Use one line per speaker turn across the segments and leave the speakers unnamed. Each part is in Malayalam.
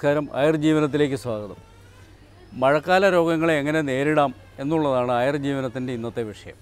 നമസ്കാരം ആയുർജീവനത്തിലേക്ക് സ്വാഗതം മഴക്കാല രോഗങ്ങളെ എങ്ങനെ നേരിടാം എന്നുള്ളതാണ് ആയുർജീവനത്തിൻ്റെ ഇന്നത്തെ വിഷയം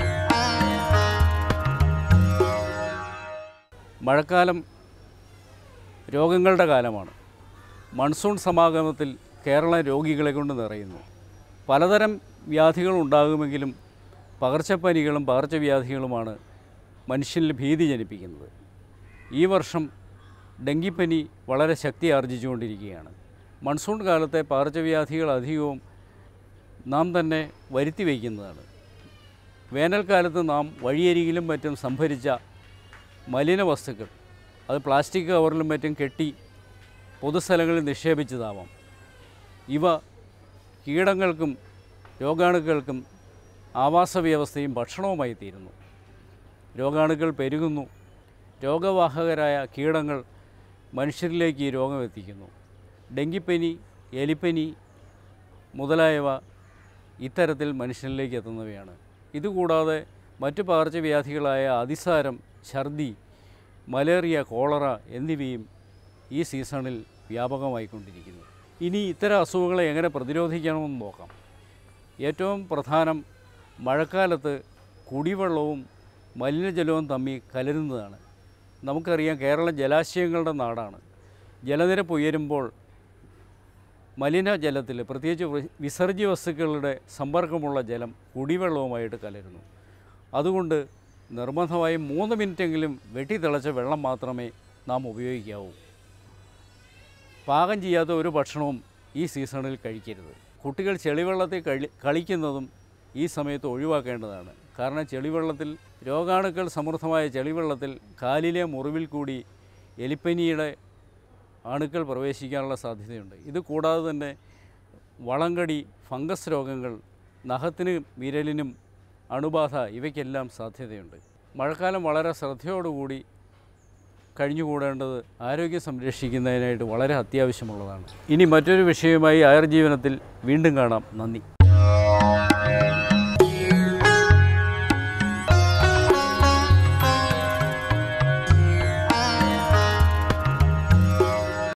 മഴക്കാലം രോഗങ്ങളുടെ കാലമാണ് മൺസൂൺ സമാഗമത്തിൽ കേരളം രോഗികളെ കൊണ്ട് നിറയുന്നു പലതരം വ്യാധികൾ ഉണ്ടാകുമെങ്കിലും പകർച്ചപ്പനികളും പകർച്ചവ്യാധികളുമാണ് മനുഷ്യനിൽ ഭീതി ജനിപ്പിക്കുന്നത് ഈ വർഷം ഡെങ്കിപ്പനി വളരെ ശക്തി ആർജിച്ചുകൊണ്ടിരിക്കുകയാണ് മൺസൂൺ കാലത്തെ പകർച്ചവ്യാധികൾ അധികവും നാം തന്നെ വരുത്തി വയ്ക്കുന്നതാണ് വേനൽക്കാലത്ത് നാം വഴിയരികിലും മറ്റും സംഭരിച്ച മലിന വസ്തുക്കൾ അത് പ്ലാസ്റ്റിക് കവറിലും മറ്റും കെട്ടി പൊതുസ്ഥലങ്ങളിൽ നിക്ഷേപിച്ചതാവാം ഇവ കീടങ്ങൾക്കും രോഗാണുക്കൾക്കും ആവാസ വ്യവസ്ഥയും ഭക്ഷണവുമായി തീരുന്നു രോഗാണുക്കൾ പെരുകുന്നു രോഗവാഹകരായ കീടങ്ങൾ മനുഷ്യരിലേക്ക് ഈ രോഗം എത്തിക്കുന്നു ഡെങ്കിപ്പനി എലിപ്പനി മുതലായവ ഇത്തരത്തിൽ മനുഷ്യനിലേക്ക് എത്തുന്നവയാണ് ഇതുകൂടാതെ മറ്റു പകർച്ചവ്യാധികളായ അതിസാരം ഛർദി മലേറിയ കോളറ എന്നിവയും ഈ സീസണിൽ വ്യാപകമായിക്കൊണ്ടിരിക്കുന്നു ഇനി ഇത്തരം അസുഖങ്ങളെ എങ്ങനെ പ്രതിരോധിക്കണമെന്ന് നോക്കാം ഏറ്റവും പ്രധാനം മഴക്കാലത്ത് കുടിവെള്ളവും മലിനജലവും തമ്മിൽ കലരുന്നതാണ് നമുക്കറിയാം കേരളം ജലാശയങ്ങളുടെ നാടാണ് ജലനിരപ്പ് ഉയരുമ്പോൾ മലിനജലത്തിൽ പ്രത്യേകിച്ച് വി- വിസർജ്യ വസ്തുക്കളുടെ സമ്പർക്കമുള്ള ജലം കുടിവെള്ളവുമായിട്ട് കലരുന്നു അതുകൊണ്ട് നിർബന്ധമായും മൂന്ന് മിനിറ്റെങ്കിലും വെട്ടിത്തിളച്ച വെള്ളം മാത്രമേ നാം ഉപയോഗിക്കാവൂ പാകം ചെയ്യാത്ത ഒരു ഭക്ഷണവും ഈ സീസണിൽ കഴിക്കരുത് കുട്ടികൾ ചെളിവെള്ളത്തിൽ കളി കളിക്കുന്നതും ഈ സമയത്ത് ഒഴിവാക്കേണ്ടതാണ് കാരണം ചെളിവെള്ളത്തിൽ രോഗാണുക്കൾ സമൃദ്ധമായ ചെളിവെള്ളത്തിൽ കാലിലെ മുറിവിൽ കൂടി എലിപ്പനിയുടെ അണുക്കൾ പ്രവേശിക്കാനുള്ള സാധ്യതയുണ്ട് ഇത് കൂടാതെ തന്നെ വളങ്കടി ഫംഗസ് രോഗങ്ങൾ നഖത്തിന് വിരലിനും അണുബാധ ഇവയ്ക്കെല്ലാം സാധ്യതയുണ്ട് മഴക്കാലം വളരെ ശ്രദ്ധയോടുകൂടി കഴിഞ്ഞുകൂടേണ്ടത് ആരോഗ്യം സംരക്ഷിക്കുന്നതിനായിട്ട് വളരെ അത്യാവശ്യമുള്ളതാണ് ഇനി മറ്റൊരു വിഷയവുമായി ആയുർജീവനത്തിൽ വീണ്ടും കാണാം നന്ദി